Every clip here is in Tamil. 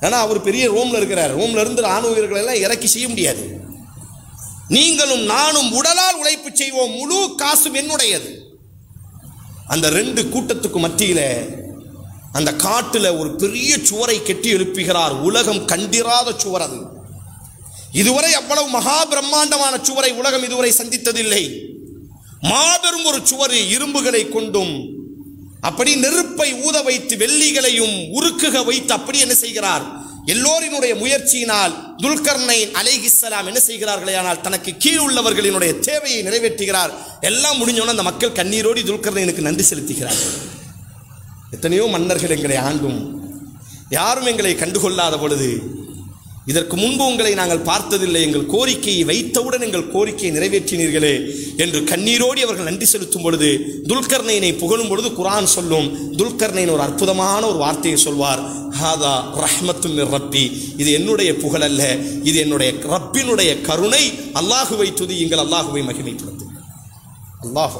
ஏன்னா அவர் பெரிய ரோம்ல இருக்கிறார் ரோம்ல இருந்து ராணுவ வீரர்களை எல்லாம் இறக்கி செய்ய முடியாது நீங்களும் நானும் உடலால் உழைப்பு செய்வோம் முழு காசும் என்னுடையது அந்த ரெண்டு கூட்டத்துக்கு மத்தியில அந்த காட்டுல ஒரு பெரிய சுவரை கெட்டி எழுப்புகிறார் உலகம் கண்டிராத சுவர் அது இதுவரை அவ்வளவு மகா பிரம்மாண்டமான சுவரை உலகம் இதுவரை சந்தித்ததில்லை மாபெரும் ஒரு சுவர் இரும்புகளை கொண்டும் அப்படி நெருப்பை ஊத வைத்து வெள்ளிகளையும் உருக்குக வைத்து அப்படி என்ன செய்கிறார் எல்லோரினுடைய முயற்சியினால் துல்கர்னைன் அலைஹிஸ்ஸலாம் என்ன செய்கிறார்களே ஆனால் தனக்கு கீழ் உள்ளவர்களினுடைய தேவையை நிறைவேற்றுகிறார் எல்லாம் முடிஞ்சோன்னு அந்த மக்கள் கண்ணீரோடி துல்கர்னைனுக்கு நன்றி செலுத்துகிறார்கள் எத்தனையோ மன்னர்கள் எங்களை ஆண்டும் யாரும் எங்களை கண்டுகொள்ளாத பொழுது இதற்கு முன்பு உங்களை நாங்கள் பார்த்ததில்லை எங்கள் கோரிக்கையை வைத்தவுடன் எங்கள் கோரிக்கையை நிறைவேற்றினீர்களே என்று கண்ணீரோடி அவர்கள் நன்றி செலுத்தும் பொழுது துல்கர்னைனை புகழும் பொழுது குரான் சொல்லும் துல்கர்னைன் ஒரு அற்புதமான ஒரு வார்த்தையை சொல்வார் ஹாதா ரஹ்மத்தும் மிர் ரப்பி இது என்னுடைய புகழ் அல்ல இது என்னுடைய ரப்பினுடைய கருணை அல்லாஹுவை துதியுங்கள் அல்லாஹுவை மகிமைப்படுத்துங்கள் அல்லாஹு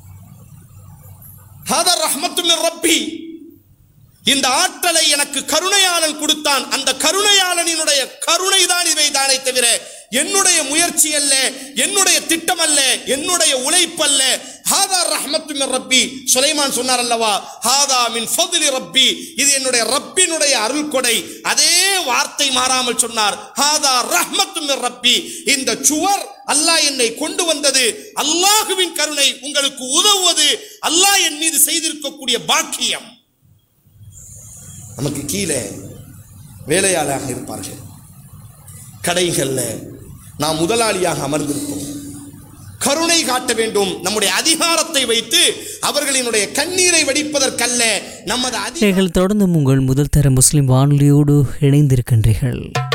ஹாதா ரஹ்மத்தும் மிர் ரப்பி இந்த ஆற்றலை எனக்கு கருணையாளன் கொடுத்தான் அந்த கருணையாளனினுடைய கருணை தான் இவை தானே தவிர என்னுடைய முயற்சி அல்ல என்னுடைய திட்டம் அல்ல என்னுடைய உழைப்பல்ல ஹாதா ரஹ்மத்து மின் ரப்பி சுலைமான் சொன்னார் அல்லவா ஹாதா மின் ஃபதுலி ரப்பி இது என்னுடைய ரப்பினுடைய அருள் கொடை அதே வார்த்தை மாறாமல் சொன்னார் ஹாதா ரஹ்மத்து மின் ரப்பி இந்த சுவர் அல்லாஹ் என்னை கொண்டு வந்தது அல்லாஹுவின் கருணை உங்களுக்கு உதவுவது அல்லாஹ் என் மீது செய்திருக்கக்கூடிய பாக்கியம் நமக்கு கீழே வேலையாளாக இருப்பார்கள் கடைகளில் நாம் முதலாளியாக அமர்ந்திருப்போம் கருணை காட்ட வேண்டும் நம்முடைய அதிகாரத்தை வைத்து அவர்களினுடைய கண்ணீரை வடிப்பதற்கல்ல நமது அதி நீங்கள் தொடர்ந்தும் உங்கள் முதல் தர முஸ்லிம் வானொலியோடு இணைந்திருக்கின்றீர்கள்